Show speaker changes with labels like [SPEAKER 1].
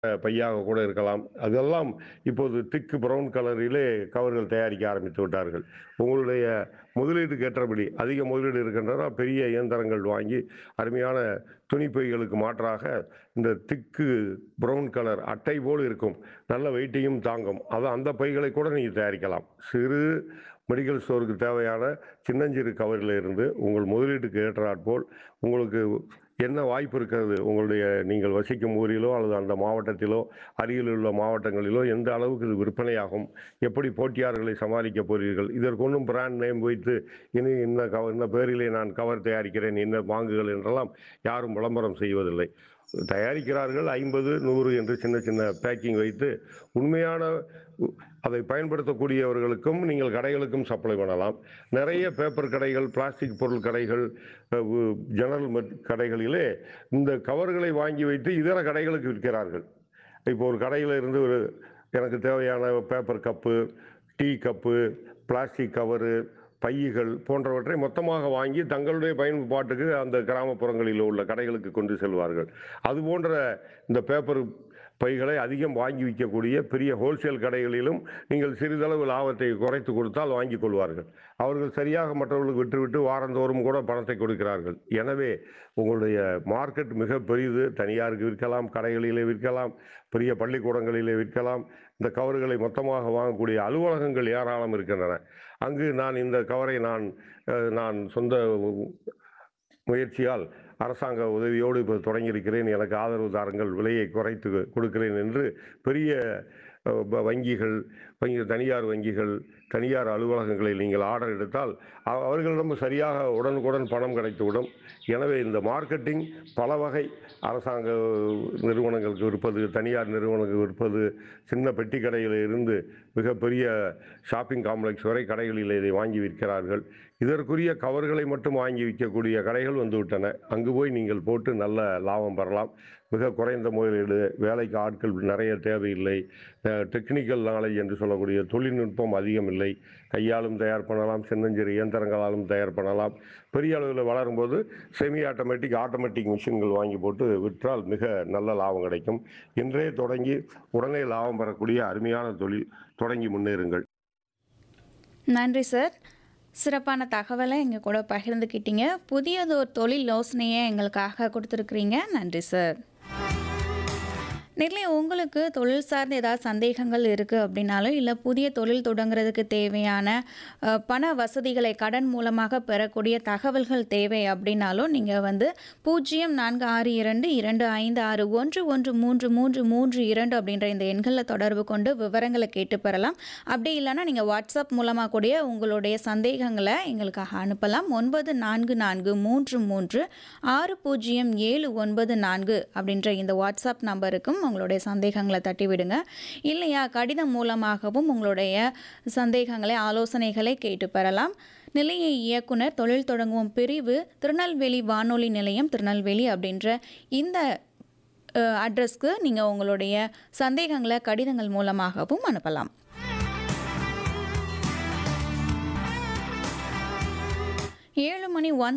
[SPEAKER 1] பையாக கூட இருக்கலாம் அதெல்லாம் இப்போது திக்கு பிரவுன் கலரிலே கவர்கள் தயாரிக்க ஆரம்பித்து விட்டார்கள் உங்களுடைய முதலீட்டுக்கு ஏற்றபடி அதிக முதலீடு இருக்கின்றன பெரிய இயந்திரங்கள் வாங்கி அருமையான துணிப்பைகளுக்கு மாற்றாக இந்த திக்கு பிரவுன் கலர் அட்டை போல் இருக்கும் நல்ல வெயிட்டையும் தாங்கும் அது அந்த பைகளை கூட நீங்கள் தயாரிக்கலாம் சிறு மெடிக்கல் ஸ்டோருக்கு தேவையான சின்னஞ்சிறு கவரில் இருந்து உங்கள் முதலீட்டுக்கு ஏற்றாற்போல் உங்களுக்கு என்ன வாய்ப்பு இருக்கிறது உங்களுடைய நீங்கள் வசிக்கும் ஊரிலோ அல்லது அந்த மாவட்டத்திலோ அருகில் உள்ள மாவட்டங்களிலோ எந்த அளவுக்கு இது விற்பனையாகும் எப்படி போட்டியாளர்களை சமாளிக்க போறீர்கள் இதற்கு ஒன்றும் பிராண்ட் நேம் வைத்து இனி இந்த கவர் இந்த பேரிலே நான் கவர் தயாரிக்கிறேன் என்ன வாங்குகள் என்றெல்லாம் யாரும் விளம்பரம் செய்வதில்லை தயாரிக்கிறார்கள் ஐம்பது நூறு என்று சின்ன சின்ன பேக்கிங் வைத்து உண்மையான அதை பயன்படுத்தக்கூடியவர்களுக்கும் நீங்கள் கடைகளுக்கும் சப்ளை பண்ணலாம் நிறைய பேப்பர் கடைகள் பிளாஸ்டிக் பொருள் கடைகள் ஜெனரல் கடைகளிலே இந்த கவர்களை வாங்கி வைத்து இதர கடைகளுக்கு விற்கிறார்கள் இப்போ ஒரு கடையில் இருந்து ஒரு எனக்கு தேவையான paper cup tea cup plastic cover பைகள் போன்றவற்றை மொத்தமாக வாங்கி தங்களுடைய பயன்பாட்டுக்கு அந்த கிராமப்புறங்களில் உள்ள கடைகளுக்கு கொண்டு செல்வார்கள் அது போன்ற இந்த பேப்பர் பைகளை அதிகம் வாங்கி விற்கக்கூடிய பெரிய ஹோல்சேல் கடைகளிலும் நீங்கள் சிறிதளவு லாபத்தை குறைத்து கொடுத்தால் வாங்கி கொள்வார்கள் அவர்கள் சரியாக மற்றவர்களுக்கு விட்டுவிட்டு வாரந்தோறும் கூட பணத்தை கொடுக்கிறார்கள் எனவே உங்களுடைய மார்க்கெட் மிக பெரியது தனியாருக்கு விற்கலாம் கடைகளிலே விற்கலாம் பெரிய பள்ளிக்கூடங்களிலே விற்கலாம் இந்த கவர்களை மொத்தமாக வாங்கக்கூடிய அலுவலகங்கள் ஏராளம் இருக்கின்றன அங்கு நான் இந்த கவரை நான் நான் சொந்த முயற்சியால் அரசாங்க உதவியோடு இப்போ தொடங்கியிருக்கிறேன் எனக்கு ஆதரவு தாருங்கள் விலையை குறைத்து கொடுக்கிறேன் என்று பெரிய வங்கிகள் வங்கி தனியார் வங்கிகள் தனியார் அலுவலகங்களில் நீங்கள் ஆர்டர் எடுத்தால் அவர்களிடம் சரியாக உடனுக்குடன் பணம் கிடைத்துவிடும் எனவே இந்த மார்க்கெட்டிங் பல வகை அரசாங்க நிறுவனங்களுக்கு விற்பது தனியார் நிறுவனங்களுக்கு விற்பது சின்ன பெட்டி கடையில் இருந்து மிகப்பெரிய ஷாப்பிங் காம்ப்ளெக்ஸ் வரை கடைகளில் இதை வாங்கி விற்கிறார்கள் இதற்குரிய கவர்களை மட்டும் வாங்கி விற்கக்கூடிய கடைகள் வந்துவிட்டன அங்கு போய் நீங்கள் போட்டு நல்ல லாபம் பெறலாம் மிக குறைந்த முதலீடு வேலைக்கு ஆட்கள் நிறைய தேவையில்லை டெக்னிக்கல் நாலேஜ் என்று சொல்லக்கூடிய தொழில்நுட்பம் அதிகம் இல்லை கையாலும் தயார் பண்ணலாம் சின்னஞ்சிறு இயந்திரங்களாலும் தயார் பண்ணலாம் பெரிய அளவில் வளரும்போது செமி ஆட்டோமேட்டிக் ஆட்டோமேட்டிக் மிஷின்கள் வாங்கி போட்டு விற்றால் மிக நல்ல லாபம் கிடைக்கும் இன்றே தொடங்கி உடனே லாபம் பெறக்கூடிய அருமையான தொழில் தொடங்கி முன்னேறுங்கள்
[SPEAKER 2] நன்றி சார் சிறப்பான தகவலை எங்கள் கூட பகிர்ந்துக்கிட்டீங்க புதியது ஒரு தொழில் யோசனையை எங்களுக்காக கொடுத்துருக்குறீங்க நன்றி சார் நெல்லை உங்களுக்கு தொழில் சார்ந்த ஏதாவது சந்தேகங்கள் இருக்குது அப்படின்னாலும் இல்லை புதிய தொழில் தொடங்குறதுக்கு தேவையான பண வசதிகளை கடன் மூலமாக பெறக்கூடிய தகவல்கள் தேவை அப்படின்னாலும் நீங்கள் வந்து பூஜ்ஜியம் நான்கு ஆறு இரண்டு இரண்டு ஐந்து ஆறு ஒன்று ஒன்று மூன்று மூன்று மூன்று இரண்டு அப்படின்ற இந்த எண்களில் தொடர்பு கொண்டு விவரங்களை கேட்டு பெறலாம் அப்படி இல்லைன்னா நீங்கள் வாட்ஸ்அப் மூலமாக கூடிய உங்களுடைய சந்தேகங்களை எங்களுக்காக அனுப்பலாம் ஒன்பது நான்கு நான்கு மூன்று மூன்று ஆறு பூஜ்ஜியம் ஏழு ஒன்பது நான்கு அப்படின்ற இந்த வாட்ஸ்அப் நம்பருக்கும் உங்களுடைய சந்தேகங்களை தட்டி விடுங்க இல்லையா கடிதம் மூலமாகவும் உங்களுடைய சந்தேகங்களை ஆலோசனைகளை கேட்டு பெறலாம் நிலைய இயக்குனர் தொழில் தொடங்குவோம் பிரிவு திருநெல்வேலி வானொலி நிலையம் திருநெல்வேலி அப்படின்ற இந்த அட்ரஸ்க்கு நீங்கள் உங்களுடைய சந்தேகங்களை கடிதங்கள் மூலமாகவும் அனுப்பலாம் ஏழு மணி ஒன்